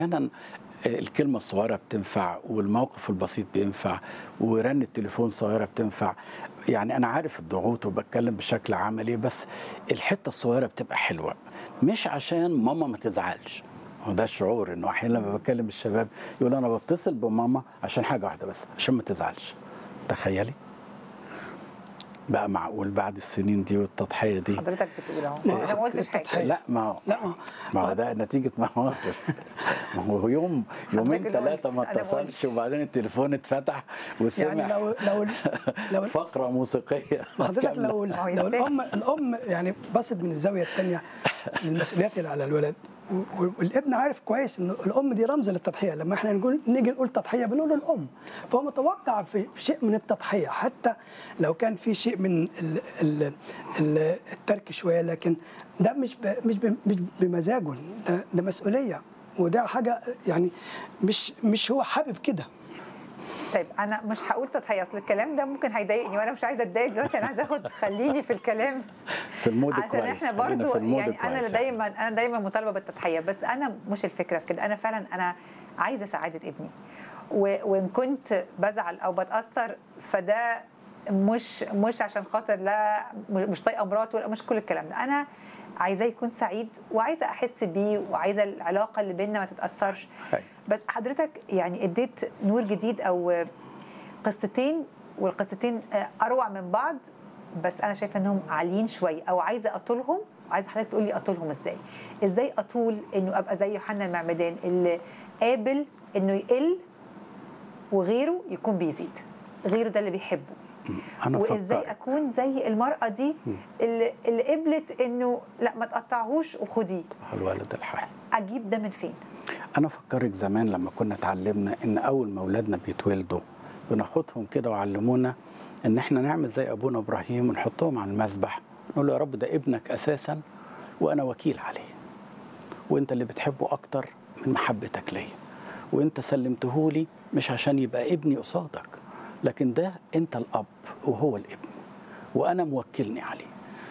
احيانا الكلمة الصغيرة بتنفع والموقف البسيط بينفع ورن التليفون صغيرة بتنفع يعني أنا عارف الضغوط وبتكلم بشكل عملي بس الحتة الصغيرة بتبقى حلوة مش عشان ماما ما تزعلش هو ده الشعور انه احيانا لما بكلم الشباب يقول انا بتصل بماما عشان حاجه واحده بس عشان ما تزعلش تخيلي بقى معقول بعد السنين دي والتضحيه دي حضرتك بتقول اهو ما انا ما قلتش حاجه التضحية. لا ما هو لا ما ما هو ده نتيجة مواقف ما هو يوم يومين حضرتك اللي ثلاثة قلت، ما أنا ما اتصلش قلتش. وبعدين التليفون اتفتح وسمع يعني لو لو لو فقرة موسيقية حضرتك كاملة. لو ما هو لو يستاهل. الام الام يعني بصت من الزاويه الثانيه للمسؤوليات اللي على الولد و- و- والابن عارف كويس ان الام دي رمز للتضحيه لما احنا نقول نيجي نقول تضحيه بنقول الام فهو متوقع في في شيء من التضحيه حتى لو كان في شيء من ال ال ال الترك شويه لكن ده مش ب مش ب مش بمزاجه ده, ده مسؤوليه وده حاجه يعني مش مش هو حابب كده طيب انا مش هقول تضحيه اصل الكلام ده ممكن هيضايقني وانا مش عايزه اتضايق دلوقتي انا عايزه اخد خليني في الكلام في المود عشان كويس احنا خلينا برضو في المود يعني انا كويس. دايما انا دايما مطالبه بالتضحيه بس انا مش الفكره في كده انا فعلا انا عايزه سعاده ابني و- وان كنت بزعل او بتاثر فده مش مش عشان خاطر لا مش مش طايقه مراته لا مش كل الكلام ده انا عايزاه يكون سعيد وعايزه احس بيه وعايزه العلاقه اللي بيننا ما تتاثرش أيوة. بس حضرتك يعني اديت نور جديد او قصتين والقصتين اروع من بعض بس انا شايفه انهم عاليين شويه او عايزه اطولهم عايزه حضرتك تقول لي اطولهم ازاي ازاي اطول انه ابقى زي يوحنا المعمدان اللي قابل انه يقل وغيره يكون بيزيد غيره ده اللي بيحبه أنا وازاي فكرت اكون زي المراه دي اللي, اللي قبلت انه لا ما تقطعهوش وخديه الولد الحي اجيب ده من فين أنا فكرك زمان لما كنا اتعلمنا إن أول ما أولادنا بيتولدوا بناخدهم كده وعلمونا إن إحنا نعمل زي أبونا إبراهيم ونحطهم على المذبح نقول له يا رب ده ابنك أساسا وأنا وكيل عليه وأنت اللي بتحبه أكتر من محبتك ليا وأنت سلمته لي مش عشان يبقى ابني قصادك لكن ده أنت الأب وهو الابن وأنا موكلني عليه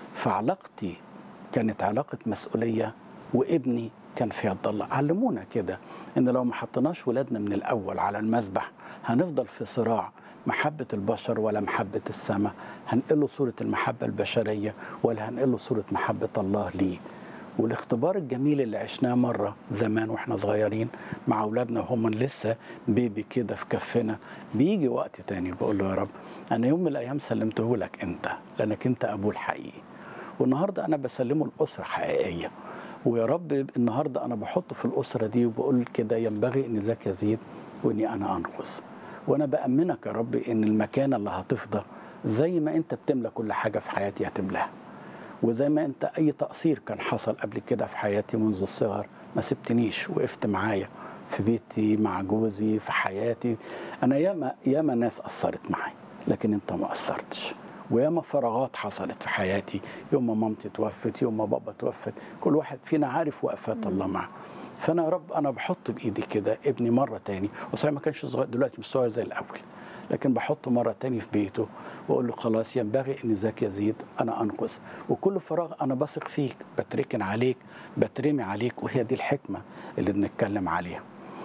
فعلاقتي كانت علاقة مسؤولية وابني كان في يد الله علمونا كده ان لو ما حطيناش ولادنا من الاول على المذبح هنفضل في صراع محبة البشر ولا محبة السماء هنقله صورة المحبة البشرية ولا هنقله صورة محبة الله ليه والاختبار الجميل اللي عشناه مرة زمان واحنا صغيرين مع أولادنا وهم لسه بيبي كده في كفنا بيجي وقت تاني بقول له يا رب أنا يوم من الأيام سلمته لك أنت لأنك أنت أبوه الحقيقي والنهارده انا بسلمه الاسره حقيقيه ويا رب النهارده انا بحطه في الاسره دي وبقول كده ينبغي ان ذاك يزيد واني انا انقص وانا بامنك يا رب ان المكانه اللي هتفضى زي ما انت بتملى كل حاجه في حياتي هتملاها وزي ما انت اي تقصير كان حصل قبل كده في حياتي منذ الصغر ما سبتنيش وقفت معايا في بيتي مع جوزي في حياتي انا ياما ياما ناس قصرت معايا لكن انت ما قصرتش وياما فراغات حصلت في حياتي يوم ما مامتي توفت يوم ما بابا توفت كل واحد فينا عارف وقفات الله معه فانا يا رب انا بحط بايدي كده ابني مره تاني وصحيح ما كانش صغير دلوقتي مش صغير زي الاول لكن بحطه مره تاني في بيته واقول له خلاص ينبغي ان ذاك يزيد انا انقص وكل فراغ انا بثق فيك بتركن عليك بترمي عليك وهي دي الحكمه اللي بنتكلم عليها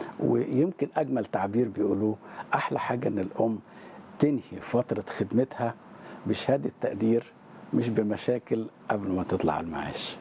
ويمكن اجمل تعبير بيقولوه احلى حاجه ان الام تنهي فتره خدمتها بشهاده تقدير مش بمشاكل قبل ما تطلع المعاش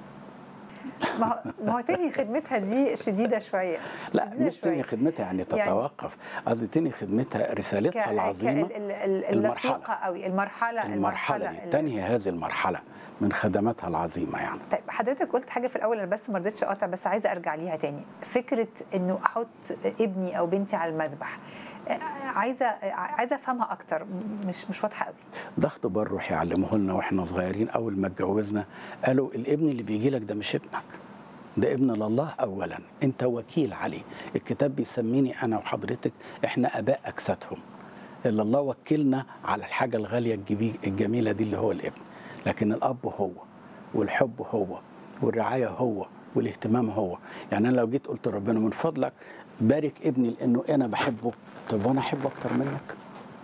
ما هو ما هو تاني خدمتها دي شديده شويه لا شديدة مش تنهي خدمتها يعني يعني- تتوقف قصدي تنهي خدمتها رسالتها العظيمه اللصيقه المرحلة. قوي المرحله المرحله دي اللي- تنهي هذه المرحله من خدماتها العظيمه يعني طيب حضرتك قلت حاجه في الاول انا بس ما رضيتش اقاطع بس عايزه ارجع ليها تاني فكره انه احط ابني او بنتي على المذبح آه، عايزه عايزه افهمها اكتر مش مش واضحه قوي ده اختبار روح يعلموه لنا واحنا صغيرين اول ما اتجوزنا قالوا الابن اللي بيجي لك ده مش ابنك ده ابن لله اولا انت وكيل عليه الكتاب بيسميني انا وحضرتك احنا اباء اجسادهم اللي الله وكلنا على الحاجه الغاليه الجبي- الجميله دي اللي هو الابن لكن الاب هو والحب هو والرعايه هو والاهتمام هو يعني انا لو جيت قلت لربنا من فضلك بارك ابني لانه انا بحبه طب وانا احبه اكتر منك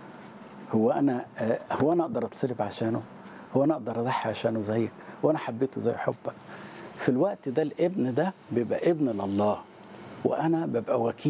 هو انا آه، هو انا اقدر اتصرف عشانه هو انا اقدر اضحي عشانه زيك وانا حبيته زي حبك في الوقت ده الابن ده بيبقى ابن لله وانا ببقى وكيل